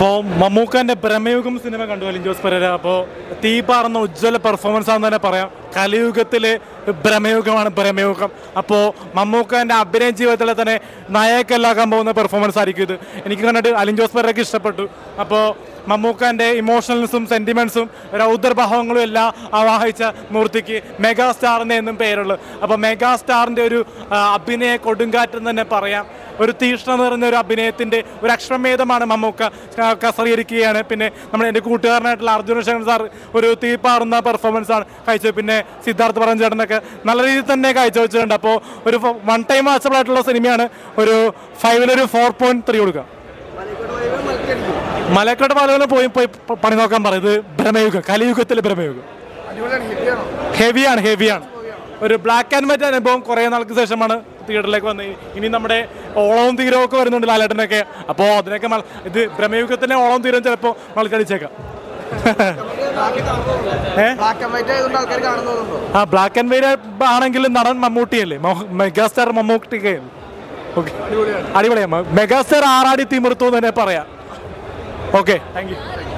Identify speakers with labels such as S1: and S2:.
S1: അപ്പോൾ മമ്മൂക്കാന്റെ ബ്രഹ്മയുഗം സിനിമ കണ്ടു അലിൻ ജോസ് പെരേര അപ്പോൾ തീ പാർന്ന ഉജ്ജ്വല പെർഫോമൻസ് ആണെന്ന് തന്നെ പറയാം കലിയുഗത്തിലെ ബ്രഹ്മയുഗമാണ് ബ്രഹ്മയുഗം അപ്പോൾ മമ്മൂക്കാന്റെ അഭിനയ ജീവിതത്തിലെ തന്നെ നായകല്ലാക്കാൻ പോകുന്ന പെർഫോമൻസ് ആയിരിക്കും ഇത് എനിക്ക് കണ്ടിട്ട് അലിൻ ജോസ് പെരേരയ്ക്ക് ഇഷ്ടപ്പെട്ടു അപ്പോൾ മമ്മൂക്കാന്റെ ഇമോഷണൽസും സെന്റിമെന്റ്സും രൗദ്രഭാവങ്ങളും എല്ലാം ആവാഹിച്ച മൂർത്തിക്ക് മെഗാ സ്റ്റാറിന് എന്നും പേരുള്ളു അപ്പോൾ മെഗാ സ്റ്റാറിന്റെ ഒരു ആ, അഭിനയ കൊടുങ്കാറ്റ് എന്ന് തന്നെ പറയാം ഒരു തീഷ്ണ നിറഞ്ഞ ഒരു അഭിനയത്തിന്റെ ഒരു അക്ഷമേധമാണ് മമ്മൂക്ക ക- കസറിയിരിക്കുകയാണ് പിന്നെ നമ്മുടെ എൻ്റെ കൂട്ടുകാരനായിട്ടുള്ള അർജുന ശങ്കർ സാർ ഒരു തീപ്പാറുന്ന പെർഫോമൻസ് ആണ് കാഴ്ച പിന്നെ സിദ്ധാർത്ഥ പറഞ്ഞ ചേട്ടനൊക്കെ നല്ല രീതിയിൽ തന്നെ കാഴ്ചവെച്ചിട്ടുണ്ട് അപ്പോൾ ഒരു വൺ ടൈം വാച്ചബിൾ ആയിട്ടുള്ള സിനിമയാണ് ഒരു ഫൈവിലൊരു ഫോർ പോയിന്റ് ത്രീ കൊടുക്കുക മലക്കോട്ട് പാലകളിൽ പോയി പോയി പ- പണി നോക്കാൻ പറയും ഇത് ഭ്രമയുഗം കലിയുഗത്തിലെ ഭ്രമയുഗം ഹെവിയാണ് ഹെവിയാണ് ഒരു ബ്ലാക്ക് ആൻഡ് വൈറ്റ് അനുഭവം കുറേ നാൾക്ക് ശേഷമാണ് തിയേറ്ററിലേക്ക് വന്നത് ഇനി നമ്മുടെ ഓളവും തീരവും ഒക്കെ വരുന്നുണ്ട് ലാലേട്ടനൊക്കെ അപ്പോൾ അതിനൊക്കെ മൽ- ഇത് ഭ്രമയുഗത്തിലെ ഓളവും തീരം ചിലപ്പോൾ മൾക്കടിച്ചേക്കാം ഏ
S2: ബ്ലാക്ക് ആൻഡ് വൈറ്റ് ആയതുകൊണ്ട് ആൾക്കാർ കാണുന്നതുണ്ടോ
S1: ആ ബ്ലാക്ക് ആൻഡ് വൈറ്റ് ആണെങ്കിൽ നടൻ മമ്മൂട്ടിയല്ലേ മോ- മെഗാസ്റ്റാർ മമ്മൂട്ടിക്കയല്ലേ ഓക്കെ അടിപൊളിയാണ് മെഗാസ്റ്റാർ ആറാടി തിമിർത്തു എന്ന് തന്നെ പറയാം ഓക്കെ താങ്ക് യു